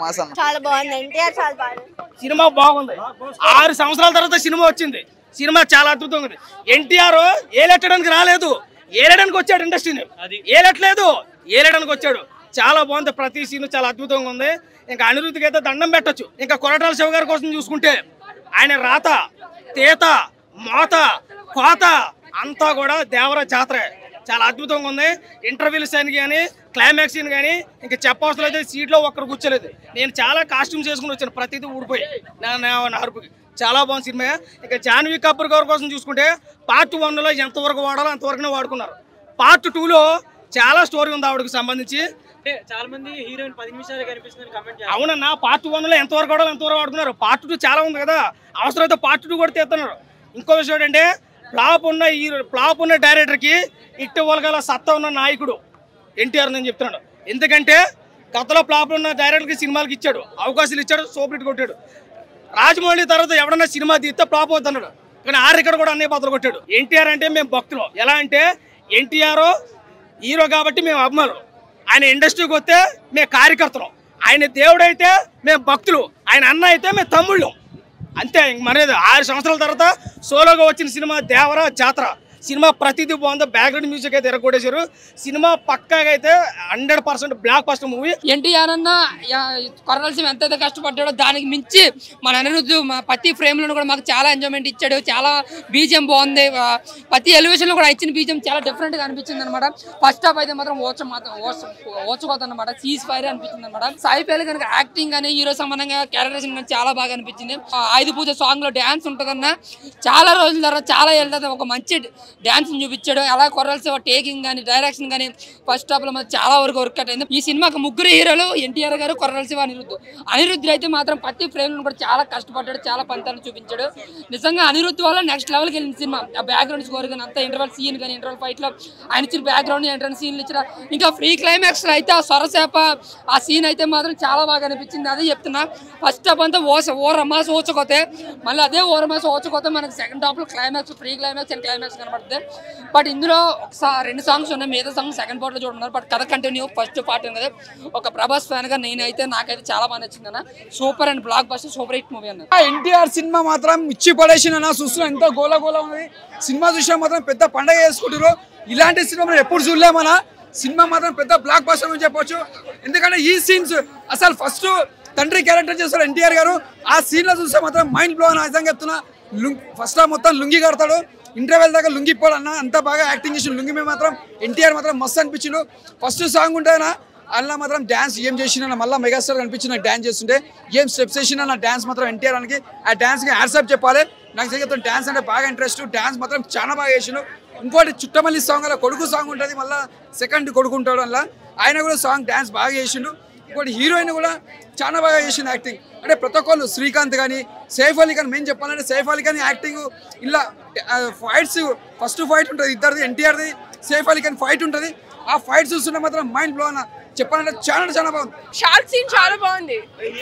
mass అన్న చాలా బాగుంది ఎన్టీఆర్ చాలా బాగుంది సినిమా బాగుంది ఆరు సంవత్సరాల తర్వాత సినిమా వచ్చింది సినిమా చాలా అద్భుతంగా ఉంది ఎన్టీఆర్ ఏలెట్టడానికి రాలేదు ఏలడానికి వచ్చాడు ఇండస్ట్రీని ఏలట్లేదు ఏలడానికి వచ్చాడు చాలా బాగుంది ప్రతి సీన్ చాలా అద్భుతంగా ఉంది ఇంకా అనిరుద్ధికి అయితే దండం పెట్టొచ్చు ఇంకా కొరటాల శివ గారి కోసం చూసుకుంటే ఆయన రాత తేత మోత కోత అంతా కూడా దేవర జాతర చాలా అద్భుతంగా ఉంది ఇంటర్వ్యూలు సైన్ కానీ క్లైమాక్స్ సీన్ కానీ ఇంకా చెప్పవసరం లేదు సీట్లో ఒక్కరు కూర్చోలేదు నేను చాలా కాస్ట్యూమ్స్ వేసుకుని వచ్చాను ప్రతిదీ ఊడిపోయి నా నా- నా అరుపుకి చాలా బాగుంది సినిమా ఇంకా జాన్వీ కపూర్ గారి కోసం చూసుకుంటే పార్ట్ వన్లో ఎంతవరకు వాడాలో అంతవరకునే వాడుకున్నారు పార్ట్ టూలో చాలా స్టోరీ ఉంది ఆవిడకి సంబంధించి అంటే చాలా మంది హీరోయిన్ పది నిమిషాలు కనిపిస్తుందని కమెంట్ అవునన్నా పార్ట్ వన్ లో ఎంతవరకు వాడాలో ఎంతవరకు వాడుకున్నారు పార్ట్ టూ చాలా ఉంది కదా అవసరమైతే పార్ట్ టూ కూడా తీస్తున్నారు ఇంకో విషయం ఏంటంటే ఫ్లాప్ ఉన్న ఈ ఫ్లాప్ ఉన్న డైరెక్టర్కి ఇట్టు గల సత్తా ఉన్న నాయకుడు ఎన్టీఆర్ నేను చెప్తున్నాడు ఎందుకంటే గతంలో ఫ్లాప్ ఉన్న డైరెక్టర్కి సినిమాలకి ఇచ్చాడు అవకాశాలు ఇచ్చాడు సూపర్ హిట్ కొట్టాడు రాజమౌళి తర్వాత ఎవడన్నా సినిమా తీస్తే ఫ్లాప్ అవుతున్నాడు కానీ ఆరు ఇక్కడ కూడా అన్ని బదులు కొట్టాడు ఎన్టీఆర్ అంటే మేము భక్తులు ఎలా అంటే ఎన్టీఆర్ హీరో కాబట్టి మేము అభిమానులు ఆయన ఇండస్ట్రీకి వస్తే మేము కార్యకర్తలు ఆయన దేవుడైతే మేము భక్తులు ఆయన అన్న అయితే మేము తమ్ముళ్ళు అంతే ఇంక మరేది ఆరు సంవత్సరాల తర్వాత సోలోగా వచ్చిన సినిమా దేవర జాతర సినిమా ప్రతిదీ బాగుంది బ్యాక్గ్రౌండ్ మ్యూజిక్ అయితే ఎరగొట్టేశారు సినిమా పక్కాగా అయితే hundred percent blockbuster movie NTR అన్న కొరవలసిన ఎంతైతే కష్టపడ్డాడో దానికి మించి మన అనిరుద్ధు మా ప్రతి ఫ్రేమ్లో కూడా మాకు చాలా ఎంజాయ్మెంట్ ఇచ్చాడు చాలా బీజియం బాగుంది ఆ, ప్రతి ఎలివేషన్లో కూడా ఇచ్చిన బీజియం చాలా డిఫరెంట్గా అనిపించింది అనమాట ఫస్ట్ హాఫ్ అయితే మాత్రం ఓచ మాత్రం ఓచ ఓచకోత అనమాట సీజ్ ఫైర్ అనిపించింది అనమాట సాయి పేలు కనుక యాక్టింగ్ కానీ హీరో సంబంధంగా క్యారెక్టరేషన్ కానీ చాలా బాగా అనిపించింది ఆ, ఆయుధ పూజ సాంగ్లో డ్యాన్స్ ఉంటుందన్న చాలా రోజుల తర్వాత చాలా ఏళ్ళ తర్వాత ఒక మంచి డ్యాన్స్ చూపించాడు అలా కొరల్సి టేకింగ్ కానీ డైరెక్షన్ కానీ ఫస్ట్ హాఫ్ లో మాత్రం చాలా వరకు వర్క్ అయింది ఈ సినిమాకి ముగ్గురు హీరోలు ఎన్టీఆర్ గారు కొర్రల్ శివ అనిరుద్ధ్ అనిరుద్ధ్ అయితే మాత్రం ప్రతి ఫ్రేమ్ కూడా చాలా కష్టపడ్డాడు చాలా పంతాలు చూపించాడు నిజంగా అనిరుద్ధ్ వల్ల నెక్స్ట్ లెవెల్కి వెళ్ళింది సినిమా ఆ బ్యాక్గ్రౌండ్ స్కోర్ కానీ అంతా ఇంటర్వల్ సీన్ కానీ ఇంటర్వల్ ఫైట్ లో ఆయన ఇచ్చిన బ్యాక్గ్రౌండ్ ఎంట్రన్స్ సీన్లు ఇచ్చిన ఇంకా ఫ్రీ క్లైమాక్స్ లో అయితే ఆ సొరసేప ఆ సీన్ అయితే మాత్రం చాలా బాగా అనిపించింది అదే చెప్తున్నా ఫస్ట్ హాఫ్ అంతా ఓస ఓరమాస ఓచకోతే మళ్ళీ అదే ఓరమాస ఓచకోతే మనకి సెకండ్ హాఫ్ లో climax pre climax and climax కనబడుతుంది బట్ ఇందులో ఒకసారి రెండు సాంగ్స్ ఉన్నాయి మిగతా సాంగ్ సెకండ్ పార్ట్ లో చూడన్నారు బట్ కథ కంటిన్యూ ఫస్ట్ పార్ట్ కదా ఒక ప్రభాస్ ఫ్యాన్ గా నేనైతే నాకైతే చాలా బాగా నచ్చింది అన్న super and blockbuster super hit movie అన్న ఎన్టీఆర్ సినిమా మాత్రం ఇచ్చి పడేసిన నా చూస్తున్నా ఎంతో గోల గోల ఉంది సినిమా చూసినా మాత్రం పెద్ద పండగ చేసుకుంటారు ఇలాంటి సినిమా మనం ఎప్పుడు చూడలేమన్నా సినిమా మాత్రం పెద్ద బ్లాక్ బస్టర్ అని చెప్పొచ్చు ఎందుకంటే ఈ సీన్స్ అసలు ఫస్ట్ తండ్రి క్యారెక్టర్ చేస్తారు ఎన్టీఆర్ గారు ఆ సీన్ లో చూస్తే మాత్రం మైండ్ బ్లో అని నిజంగా చెప్తున్నా లుంగ్ ఫస్ట్ మొత్తం లుంగి కడతాడు ఇంటర్వెల్ దాకా లుంగి పోడన్న అంత బాగా యాక్టింగ్ చేసిన లుంగి మీద మాత్రం ఎన్టీఆర్ మాత్రం మస్తు అనిపించిండు ఫస్ట్ సాంగ్ ఉంటేనా అలా మాత్రం డ్యాన్స్ ఏం చేసిన మళ్ళీ మెగాస్టార్ కనిపించి నాకు డ్యాన్స్ చేస్తుంటే ఏం స్టెప్స్ వేసినా నా డ్యాన్స్ మాత్రం ఎన్టీఆర్ అని ఆ డ్యాన్స్కి యాడ్సప్ చెప్పాలి నాకు చెప్తాను డ్యాన్స్ అంటే బాగా ఇంట్రెస్ట్ డ్యాన్స్ మాత్రం చాలా బాగా చేసిండు ఇంకోటి చుట్టమల్లి సాంగ్ అలా కొడుకు సాంగ్ ఉంటుంది మళ్ళీ సెకండ్ కొడుకు ఉంటాడు అలా ఆయన కూడా సాంగ్ డ్యాన్స్ బాగా చేసిండు ఇంకోటి హీరోయిన్ కూడా చాలా బాగా చేసింది యాక్టింగ్ అంటే ప్రతి ఒక్కళ్ళు శ్రీకాంత్ కానీ సేఫ్ అలీ ఖాన్ మేము చెప్పాలంటే సేఫ్ అలీ ఖాన్ యాక్టింగ్ ఇలా ఫైట్స్ ఫస్ట్ ఫైట్ ఉంటుంది ఇద్దరిది ఎన్టీఆర్ది సేఫ్ అలీ ఖాన్ ఫైట్ ఉంటుంది ఆ ఫైట్ చూస్తుంటే మాత్రం మైండ్ బ్లో అన్న చెప్పాలంటే చాలా చాలా బాగుంది షార్ట్ సీన్ చాలా బాగుంది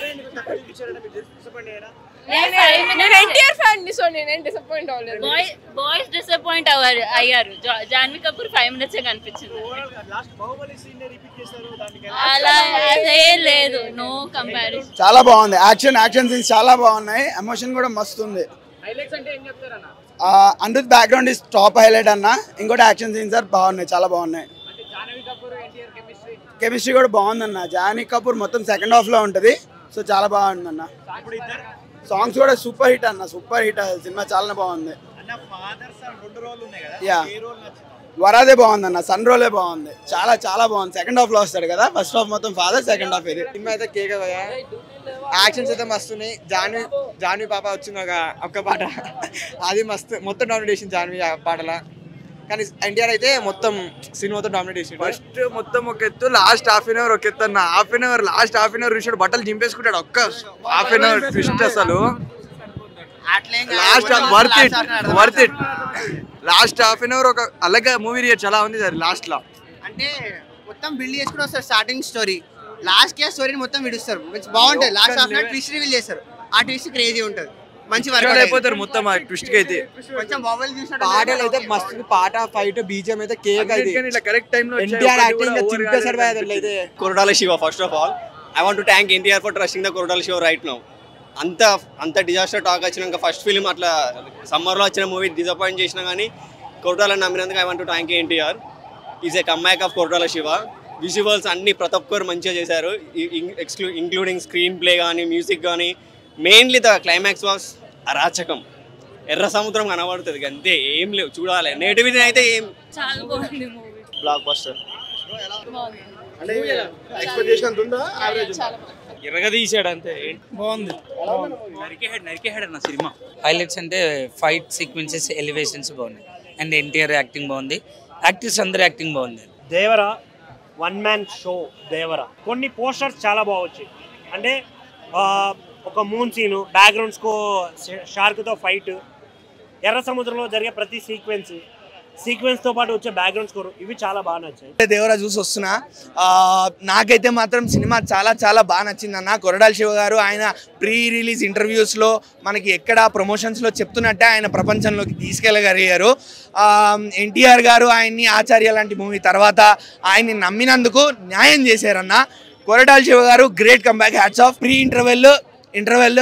నేను- నేను ఎన్టీఆర్ ఫ్యాన్ సో నేనేం డిసప్పాయింట్ అవ్వలేదు బాయ్ బాయ్స్ డిసప్పాయింట్ అవ్వారు అయ్యారు జా- జాన్వీ కపూర్ ఫైవ్ మినిట్స్ కనిపించింది అలా అదేం లేదు నో కంపారిజన్ చాలా బాగుంది యాక్షన్ యాక్షన్ సీన్స్ చాలా బాగున్నాయి ఎమోషన్ కూడా మస్తు ఉంది హైలైట్స్ అంటే ఏం చెప్తారన్న Anirudh background is top highlight అన్న ఇంకోటి యాక్షన్ సీన్స్ సార్ బాగున్నాయి చాలా బాగున్నాయి అంటే జాహ్నవి కపూర్ ఎన్టీఆర్ కెమిస్ట్రీ కెమిస్ట్రీ కూడా బాగుందన్న జానీ కపూర్ మొత్తం సెకండ్ హాఫ్ లో ఉంటది సో చాలా బాగుంది అన్న ఇప్పుడు ఇద్దరు సాంగ్స్ కూడా సూపర్ హిట్ అన్న సూపర్ హిట్ సినిమా చాలా బాగుంది అన్న ఫాదర్ సన్ రెండు రోజులు ఉన్నాయి కదా యా ఏ రోల్ నచ్చింది వరాదే బాగుంది అన్న సన్ రోలే బాగుంది చాలా చాలా బాగుంది సెకండ్ హాఫ్ లో వస్తాడు కదా ఫస్ట్ హాఫ్ మొత్తం ఫాదర్ సెకండ్ హాఫ్ ఇది సినిమా అయితే కేక యాక్షన్స్ అయితే మస్తున్నాయి జాన్వి జాన్వి పాప వచ్చింది ఒక ఒక్క పాట అది మస్తు మొత్తం డామినేట్ చేసింది జాన్వి ఆ పాటల కానీ ఎన్టీఆర్ అయితే మొత్తం సినిమా మొత్తం డామినేట్ చేసిండు ఫస్ట్ మొత్తం ఒక ఎత్తు లాస్ట్ హాఫ్ అన్ అవర్ ఒక ఎత్తు అన్న half an hour last half an hour చూసాడు బట్టలు చింపేసుకుంటాడు ఒక్క హాఫ్ అన్ అవర్ ట్విస్ట్ అసలు last worth it worth it last half an hour ఒక అలాగే మూవీ రియర్ చాలా ఉంది సార్ లాస్ట్ లో అంటే మొత్తం బిల్డ్ చేసుకుని వస్తారు స్టార్టింగ్ స్టోరీ లాస్ట్ కే స్టోరీని మొత్తం విడుస్తారు మంచి బాగుంటుంది లాస్ట్ హాఫ్ ట్విస్ట్ రివీల్ చేస్తారు ఆ ట్విస్ట్ క్రేజీ ఉంటుంది మంచి వర్క్ అయిపోతారు మొత్తం ఆ ట్విస్ట్ కి అయితే కొంచెం మొబైల్ చూసినట్టు పాటలు అయితే మస్తు పాట ఫైట్ బీజం అయితే కేక్ అయితే ఇట్లా కరెక్ట్ టైం లో ఎన్టీఆర్ యాక్టింగ్ చింపేశాడు భయ్ అసలు అయితే Koratala Siva first of all I want to thank NTR for trusting the Koratala show right now అంత అంత డిజాస్టర్ టాక్ వచ్చినాక ఫస్ట్ ఫిలిం అట్లా సమ్మర్లో వచ్చిన మూవీ డిసప్పాయింట్ చేసినా కానీ కొరటాలని నమ్మినందుకు I want to thank NTR is a comeback of Koratala Siva visuals అన్ని ప్రతి ఒక్కరు మంచిగా చేశారు ఎక్స్క్లూ ఇంక్లూడింగ్ స్క్రీన్ ప్లే కానీ మ్యూజిక్ కానీ మెయిన్లీ ద క్లైమాక్స్ వాస్ అరాచకం ఎర్ర సముద్రం కనబడుతుంది అంతే ఏం లేవు చూడాలి నేటివిటీ అయితే ఏం చాలా బాగుంది మూవీ బ్లాక్ బస్టర్ అంటే ఎక్స్పెక్టేషన్ అంత ఉందా యావరేజ్ ఎరగదీశాడు అంతే బాగుంది నరికేహాడు నరికేహాడు అన్న సినిమా హైలైట్స్ అంటే ఫైట్ సీక్వెన్సెస్ ఎలివేషన్స్ బాగున్నాయి అండ్ ఎన్టీఆర్ యాక్టింగ్ బాగుంది యాక్టర్స్ అందరు యాక్టింగ్ బాగుంది Devara one man show Devara కొన్ని పోస్టర్స్ చాలా బాగొచ్చాయి అంటే ఆ, ఒక మూన్ సీను బ్యాక్గ్రౌండ్స్కో షార్క్తో ఫైట్ ఎర్ర సముద్రంలో జరిగే ప్రతి సీక్వెన్స్ సీక్వెన్స్తో పాటు వచ్చే బ్యాక్గ్రౌండ్ స్కోర్ ఇవి చాలా బాగా నచ్చాయి దేవరా చూసి వస్తున్నా ఆ, నాకైతే మాత్రం సినిమా చాలా చాలా బాగా నచ్చింది అన్న కొరడాల శివ గారు ఆయన ప్రీ రిలీజ్ ఇంటర్వ్యూస్లో మనకి ఎక్కడ ప్రమోషన్స్లో చెప్తున్నట్టే ఆయన ప్రపంచంలోకి తీసుకెళ్ళగలిగారు ఎన్టీఆర్ గారు ఆయన్ని ఆచార్య లాంటి మూవీ తర్వాత ఆయన్ని నమ్మినందుకు న్యాయం చేశారన్న కొరటాల శివ గారు great comeback hats off pre interval interval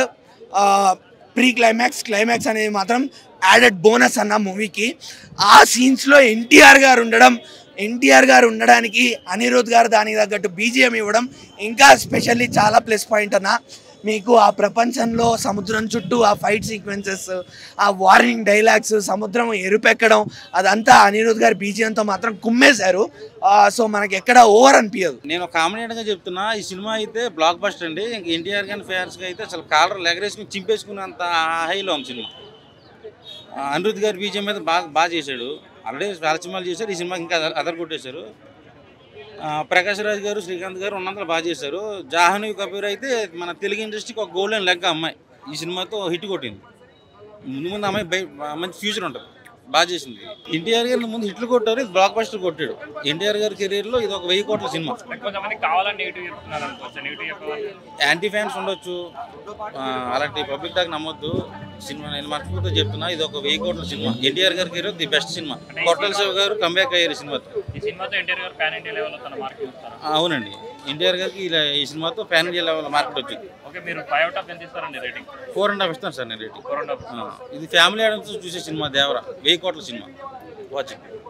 pre climax climax అనేది మాత్రం యాడెడ్ బోనస్ అన్న మూవీకి ఆ సీన్స్లో ఎన్టీఆర్ గారు ఉండడం ఎన్టీఆర్ గారు ఉండడానికి అనిరుద్ గారు దానికి తగ్గట్టు బీజిఎం ఇవ్వడం ఇంకా స్పెషల్లీ చాలా ప్లస్ పాయింట్ అన్న మీకు ఆ ప్రపంచంలో సముద్రం చుట్టూ ఆ ఫైట్ సీక్వెన్సెస్ ఆ వార్నింగ్ డైలాగ్స్ సముద్రం ఎరుపెక్కడం అదంతా అనిరుద్ గారు బీజిఎంతో మాత్రం కుమ్మేశారు సో మనకి ఎక్కడ ఓవర్ అనిపించదు నేను కామెడీగా చెప్తున్నా ఈ సినిమా అయితే బ్లాక్ బస్టర్ అండి ఇంక ఎన్టీఆర్ గారి ఫ్యాన్స్కి అయితే అసలు కాలర్ లెగరేసుకుని చింపేసుకున్నంత హైలో ఉంది సినిమా ఆ, అనిరుద్ గారి బీజం మీద బాగా బాగా చేశాడు ఆల్రెడీ చాలా సినిమాలు చేశారు ఈ సినిమాకి ఇంకా అదర్- అదర్ కొట్టేశారు ఆ, ప్రకాష్ రాజ్ గారు శ్రీకాంత్ గారు ఉన్నంతలో బాగా చేశారు జాహ్నవి కపూర్ అయితే మన తెలుగు ఇండస్ట్రీకి ఒక గోల్డెన్ లెగ్ అమ్మాయి ఈ సినిమాతో హిట్ కొట్టింది ముందు ముందు అమ్మాయి బై- మంచి ఫ్యూచర్ ఉంటుంది బాగా చేసింది ఎన్టీఆర్ గారు ముందు హిట్లు కొట్టారు ఇది బ్లాక్ బస్టర్ కొట్టాడు ఎన్టీఆర్ గారి కెరీర్లో ఇది ఒక వెయ్యి కోట్ల సినిమా కొంతమంది కావాలని నెగిటివ్ చెప్తున్నారు అనుకోవచ్చు నెగిటివ్ చెప్పవాలి యాంటీ ఫ్యాన్స్ ఉండొచ్చు ఆ, అలాంటి పబ్లిక్ టాక్ నమ్మొద్దు సినిమా నేను మనస్ఫూర్తిగా చెప్తున్నా ఇది ఒక వెయ్యి కోట్ల సినిమా ఎన్టీఆర్ గారి కెరీర్ ది బెస్ట్ సినిమా కొట్టల శివ గారు కంబ్యాక్ అయ్యారు ఈ సినిమాతో ఈ సినిమాతో ఎన్టీఆర్ గారు పాన్ ఇండియా లెవెల్లో తన మార్కెట్ ఇస్తారు ఆ, అవునండి ఎన్టీఆర్ గారికి ఇలా ఈ సినిమాతో ఫ్యాన్ ఇండియా లెవెల్ మార్కెట్ వచ్చింది ఓకే మీరు ఫైవ్ అవుట్ ఆఫ్ ఎంత ఇస్తారండి రేటింగ్ ఫోర్ అండ్ హాఫ్ ఇస్తాను సార్ నేను రేటింగ్ ఫోర్ అండ్ హాఫ్ ఇది ఫ్యామిలీ ఆడియన్స్ చూసే సినిమా దేవరా వెయ్యి కోట్ల సినిమా వాచింగ్